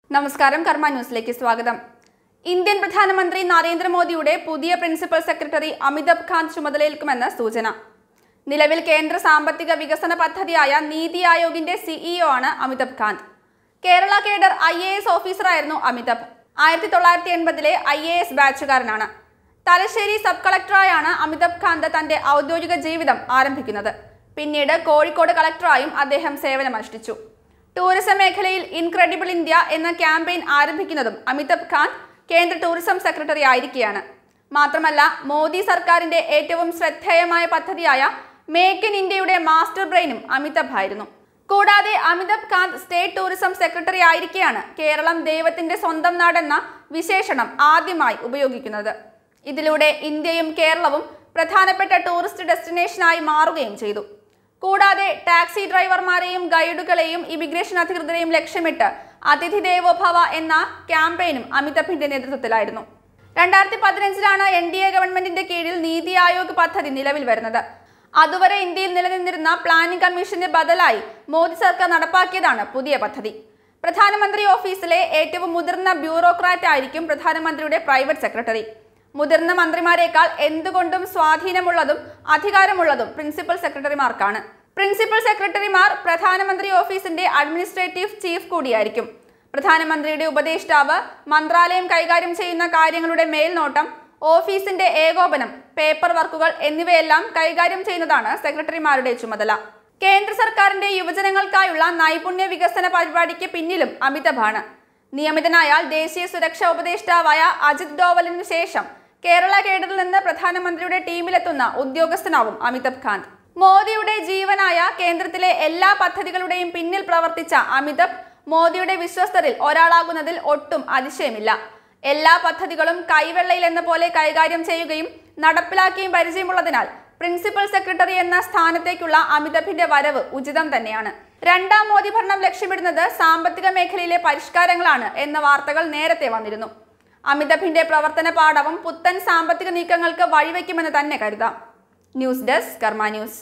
നമസ്കാരം കർമ്മ ന്യൂസിലേക്ക് സ്വാഗതം ഇന്ത്യൻ പ്രധാനമന്ത്രി നരേന്ദ്രമോദിയുടെ പുതിയ പ്രിൻസിപ്പൽ സെക്രട്ടറി അമിതാഭ് കാന്ത് ചുമതലയേൽക്കുമെന്ന് സൂചന നിലവിൽ കേന്ദ്ര സാമ്പത്തിക വികസന പദ്ധതിയായ നീതി ആയോഗിന്റെ സിഇഒ ആണ് Amitabh Kant Kerala cadre I A S ഓഫീസറായിരുന്നു അമിതാഭ് ആയിരത്തി തൊള്ളായിരത്തി എൺപതിലെ ഐ എ എസ് ബാച്ചുകാരനാണ് തലശ്ശേരി സബ് കളക്ടറായാണ് അമിതാഭ് കാന്ത് തന്റെ ഔദ്യോഗിക ജീവിതം ആരംഭിക്കുന്നത് പിന്നീട് കോഴിക്കോട് കളക്ടറായും അദ്ദേഹം സേവനമനുഷ്ഠിച്ചു ടൂറിസം മേഖലയിൽ ഇൻക്രെഡിബിൾ ഇന്ത്യ എന്ന ക്യാമ്പയിൻ ആരംഭിക്കുന്നതും അമിതാഭ് കാന്ത് കേന്ദ്ര ടൂറിസം സെക്രട്ടറി ആയിരിക്കെയാണ് മാത്രമല്ല മോദി സർക്കാരിന്റെ ഏറ്റവും ശ്രദ്ധേയമായ പദ്ധതിയായ മേക്ക് ഇൻ ഇന്ത്യയുടെ മാസ്റ്റർ ബ്രെയിനും അമിതാഭ് ആയിരുന്നു കൂടാതെ Amitabh Kant state tourism secretary ആയിരിക്കെയാണ് കേരളം ദൈവത്തിന്റെ സ്വന്തം നാടെന്ന വിശേഷണം ആദ്യമായി ഉപയോഗിക്കുന്നത് ഇതിലൂടെ ഇന്ത്യയും കേരളവും പ്രധാനപ്പെട്ട ടൂറിസ്റ്റ് ഡെസ്റ്റിനേഷനായി മാറുകയും ചെയ്തു കൂടാതെ ടാക്സി ഡ്രൈവർമാരെയും ഗൈഡുകളെയും ഇമിഗ്രേഷൻ അധികൃതരെയും ലക്ഷ്യമിട്ട് അതിഥി ദേവോ ഭവ എന്ന ക്യാമ്പയിനും അമിതാഭിന്റെ നേതൃത്വത്തിലായിരുന്നു രണ്ടായിരത്തി പതിനഞ്ചിലാണ് എൻ ഡി എ ഗവൺമെന്റിന്റെ കീഴിൽ നീതി ആയോഗ് പദ്ധതി നിലവിൽ വരുന്നത് അതുവരെ ഇന്ത്യയിൽ നിലനിന്നിരുന്ന പ്ലാനിംഗ് കമ്മീഷന് ബദലായി മോദി സർക്കാർ നടപ്പാക്കിയതാണ് പുതിയ പദ്ധതി പ്രധാനമന്ത്രി ഓഫീസിലെ ഏറ്റവും മുതിർന്ന ബ്യൂറോക്രാറ്റ് ആയിരിക്കും പ്രധാനമന്ത്രിയുടെ പ്രൈവറ്റ് സെക്രട്ടറി മുതിർന്ന മന്ത്രിമാരെക്കാൾ എന്തുകൊണ്ടും സ്വാധീനമുള്ളതും അധികാരമുള്ളതും പ്രിൻസിപ്പൽ സെക്രട്ടറിമാർക്കാണ് പ്രിൻസിപ്പൽ സെക്രട്ടറിമാർ പ്രധാനമന്ത്രി ഓഫീസിന്റെ അഡ്മിനിസ്ട്രേറ്റീവ് ചീഫ് കൂടിയായിരിക്കും പ്രധാനമന്ത്രിയുടെ ഉപദേഷ്ടാവ് മന്ത്രാലയം കൈകാര്യം ചെയ്യുന്ന കാര്യങ്ങളുടെ മേൽനോട്ടം ഓഫീസിന്റെ ഏകോപനം പേപ്പർ വർക്കുകൾ എന്നിവയെല്ലാം കൈകാര്യം ചെയ്യുന്നതാണ് സെക്രട്ടറിമാരുടെ ചുമതല കേന്ദ്ര സർക്കാരിന്റെ യുവജനങ്ങൾക്കായുള്ള നൈപുണ്യ വികസന പരിപാടിക്ക് പിന്നിലും അമിതാഭാണ് നിയമിതനായാൽ ദേശീയ സുരക്ഷാ ഉപദേഷ്ടാവായ അജിത് ഡോവലിനു ശേഷം കേരള കേഡറിൽ നിന്ന് പ്രധാനമന്ത്രിയുടെ ടീമിലെത്തുന്ന ഉദ്യോഗസ്ഥനാവും അമിതാഭ് കാന്ത് മോദിയുടെ ജീവനായ കേന്ദ്രത്തിലെ എല്ലാ പദ്ധതികളുടെയും പിന്നിൽ പ്രവർത്തിച്ച അമിതാഭ് മോദിയുടെ വിശ്വസ്തരിൽ ഒരാളാകുന്നതിൽ ഒട്ടും അതിശയമില്ല എല്ലാ പദ്ധതികളും കൈവെള്ളയിൽ എന്ന പോലെ കൈകാര്യം ചെയ്യുകയും നടപ്പിലാക്കിയും പരിചയമുള്ളതിനാൽ പ്രിൻസിപ്പൽ സെക്രട്ടറി എന്ന സ്ഥാനത്തേക്കുള്ള അമിതാഭിന്റെ വരവ് ഉചിതം തന്നെയാണ് രണ്ടാം മോദി ഭരണം ലക്ഷ്യമിടുന്നത് സാമ്പത്തിക മേഖലയിലെ പരിഷ്കാരങ്ങളാണ് എന്ന വാർത്തകൾ നേരത്തെ വന്നിരുന്നു അമിതാഭിന്റെ പ്രവർത്തന പാഠവും പുത്തൻ സാമ്പത്തിക നീക്കങ്ങൾക്ക് വഴിവെക്കുമെന്ന് തന്നെ കരുതാം ന്യൂസ് ഡെസ്ക് കർമ്മ ന്യൂസ്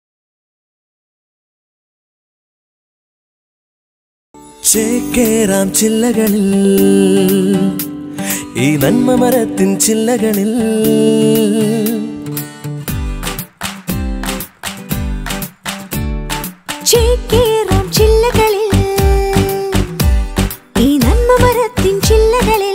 ചേക്കേറാം ചില്ലകളിൽ ഈ നന്മ മരത്തിൻ ചില്ലകളിൽ ചേക്കേറാം ചില്ലകളിൽ ഈ നന്മ മരത്തിൻ ചില്ലകളിൽ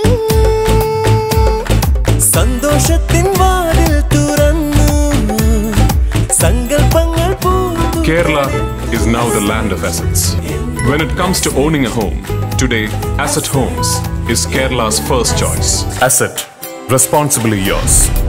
സന്തോഷത്തിൻ വാതിൽ തുറന്നു സങ്കൽപ്പങ്ങൾ പൂത്തു Kerala is now the land of assets. When it comes to owning a home, today Asset Homes is Kerala's first choice. Asset, responsibly yours.